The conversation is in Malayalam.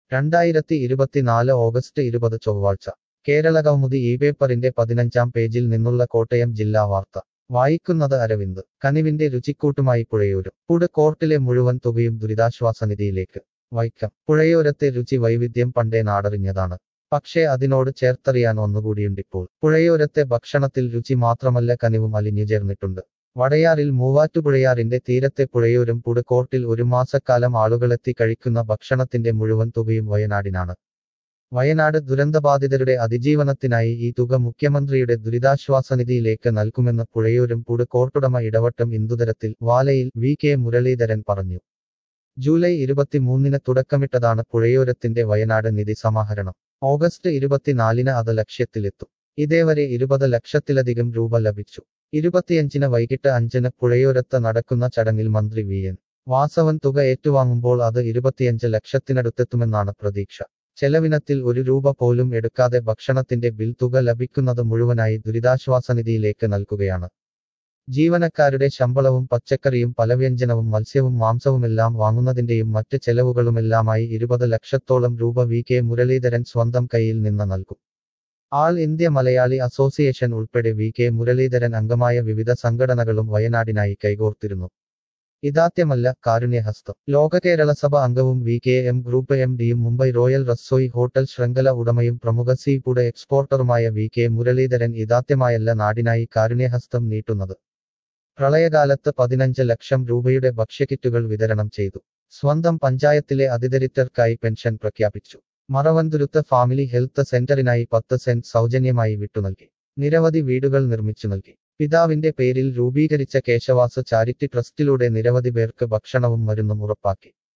രണ്ടായിരത്തി ഇരുപത്തിനാല് ഓഗസ്റ്റ് ഇരുപത് ചൊവ്വാഴ്ച കേരള കൗമുദി ഈ പേപ്പറിന്റെ പതിനഞ്ചാം പേജിൽ നിന്നുള്ള കോട്ടയം ജില്ലാ വാർത്ത വായിക്കുന്നത് അരവിന്ദ് കനിവിന്റെ രുചിക്കൂട്ടുമായി പുഴയൂരും പുട് കോർട്ടിലെ മുഴുവൻ തുകയും ദുരിതാശ്വാസ നിധിയിലേക്ക് വൈക്കം പുഴയോരത്തെ രുചി വൈവിധ്യം പണ്ടേ നാടറിഞ്ഞതാണ് പക്ഷേ അതിനോട് ചേർത്തറിയാൻ ഒന്നുകൂടിയുണ്ടിപ്പോൾ പുഴയോരത്തെ ഭക്ഷണത്തിൽ രുചി മാത്രമല്ല കനിവും അലിഞ്ഞു ചേർന്നിട്ടുണ്ട് വടയാറിൽ മൂവാറ്റുപുഴയാറിന്റെ തീരത്തെ പുഴയോരം പുട് കോർട്ടിൽ ഒരു മാസക്കാലം ആളുകളെത്തി കഴിക്കുന്ന ഭക്ഷണത്തിന്റെ മുഴുവൻ തുകയും വയനാടിനാണ് വയനാട് ദുരന്തബാധിതരുടെ അതിജീവനത്തിനായി ഈ തുക മുഖ്യമന്ത്രിയുടെ ദുരിതാശ്വാസ നിധിയിലേക്ക് നൽകുമെന്ന് പുഴയോരം പുട് കോർട്ടുടമ ഇടവട്ടം ഇന്ദുതരത്തിൽ വാലയിൽ വി കെ മുരളീധരൻ പറഞ്ഞു ജൂലൈ ഇരുപത്തിമൂന്നിന് തുടക്കമിട്ടതാണ് പുഴയോരത്തിന്റെ വയനാട് നിധി സമാഹരണം ഓഗസ്റ്റ് ഇരുപത്തിനാലിന് അത് ലക്ഷ്യത്തിലെത്തും ഇതേവരെ ഇരുപത് ലക്ഷത്തിലധികം രൂപ ലഭിച്ചു ഇരുപത്തിയഞ്ചിന് വൈകിട്ട് അഞ്ചിന് പുഴയോരത്ത് നടക്കുന്ന ചടങ്ങിൽ മന്ത്രി വി എൻ വാസവൻ തുക ഏറ്റുവാങ്ങുമ്പോൾ അത് ഇരുപത്തിയഞ്ച് ലക്ഷത്തിനടുത്തെത്തുമെന്നാണ് പ്രതീക്ഷ ചെലവിനത്തിൽ ഒരു രൂപ പോലും എടുക്കാതെ ഭക്ഷണത്തിന്റെ ബിൽ തുക ലഭിക്കുന്നത് മുഴുവനായി ദുരിതാശ്വാസ നിധിയിലേക്ക് നൽകുകയാണ് ജീവനക്കാരുടെ ശമ്പളവും പച്ചക്കറിയും പലവ്യഞ്ജനവും മത്സ്യവും മാംസവുമെല്ലാം വാങ്ങുന്നതിന്റെയും മറ്റ് ചെലവുകളുമെല്ലാമായി ഇരുപത് ലക്ഷത്തോളം രൂപ വി കെ മുരളീധരൻ സ്വന്തം കയ്യിൽ നിന്ന് നൽകും ആൾ ഇന്ത്യ മലയാളി അസോസിയേഷൻ ഉൾപ്പെടെ വി കെ മുരളീധരൻ അംഗമായ വിവിധ സംഘടനകളും വയനാടിനായി കൈകോർത്തിരുന്നു ഇതാദ്യമല്ല കാരുണ്യഹസ്തം ലോക കേരള സഭ അംഗവും V K M group M ഡിയും മുംബൈ റോയൽ റസോയി ഹോട്ടൽ ശൃംഖല ഉടമയും പ്രമുഖ സീ ഫുഡ് എക്സ്പോർട്ടറുമായ വി കെ മുരളീധരൻ ഇതാദ്യമായല്ല നാടിനായി കാരുണ്യഹസ്തം നീട്ടുന്നത് പ്രളയകാലത്ത് പതിനഞ്ച് ലക്ഷം രൂപയുടെ ഭക്ഷ്യക്കിറ്റുകൾ വിതരണം ചെയ്തു സ്വന്തം പഞ്ചായത്തിലെ അതിദരിദ്രർക്കായി പെൻഷൻ പ്രഖ്യാപിച്ചു മറവന്തുരുത്ത് ഫാമിലി ഹെൽത്ത് സെന്ററിനായി പത്ത് സെന്റ് സൗജന്യമായി വിട്ടുനൽകി നിരവധി വീടുകൾ നിർമ്മിച്ചു നൽകി പിതാവിന്റെ പേരിൽ രൂപീകരിച്ച കേശവാസ് ചാരിറ്റി ട്രസ്റ്റിലൂടെ നിരവധി പേർക്ക് ഭക്ഷണവും മരുന്നും ഉറപ്പാക്കി